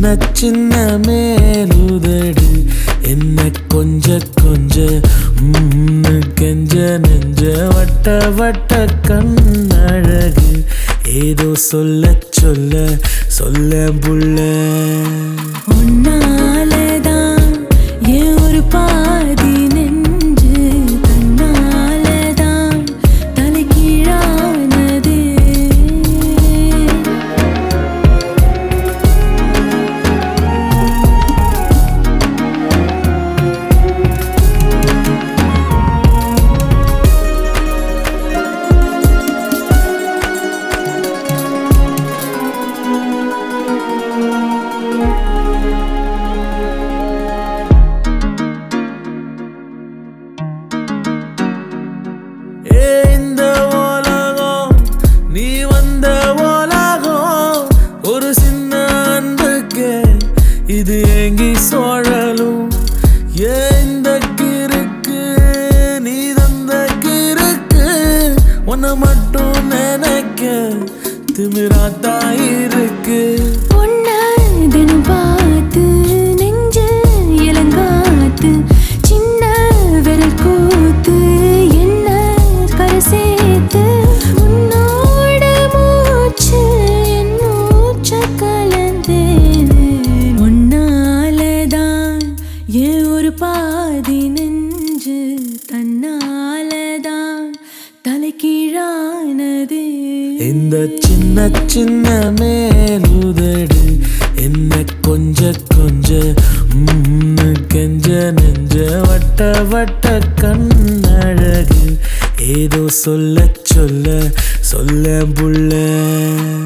சின்ன மேலுதடு என்ன கொஞ்ச கொஞ்ச உம்னு கெஞ்ச நெஞ்ச வட்ட வட்ட கண்ணழகு ஏதோ சொல்ல சொல்ல சொல்ல புள்ள உன்னாலதான் என் ஒரு பாதி நெஞ்சு தன்னாலதான் தலைகீழானது ஏ இந்த உலகம் நீ வந்த உலகம் ஒரு சின்ன அன்புக்கு இது ஏங்கி சோழலும் ஏ இந்த கிறுக்கு நீ தந்த கிறுக்கு உன்னை மட்டும் நினைக்க திமிராத்தா இருக்கு உன்னை தினம் பார்த்து நெஞ்சு இளங்காத்து சின்ன விரல் கூத்து என்ன கரை சேர்த்து உன்னோட மூச்சு என் மூச்ச கலந்தேது உன்னாலதான் என் ஒரு பாதி நெஞ்சு தன்னாலதான் தலைகீழானது இந்த சின்ன சின்ன மேலுதடு என்ன கொஞ்ச கொஞ்ச உம்னு கெஞ்ச நெஞ்ச வட்ட வட்ட கண்ணழகு ஏதோ சொல்ல சொல்ல சொல்ல புள்ள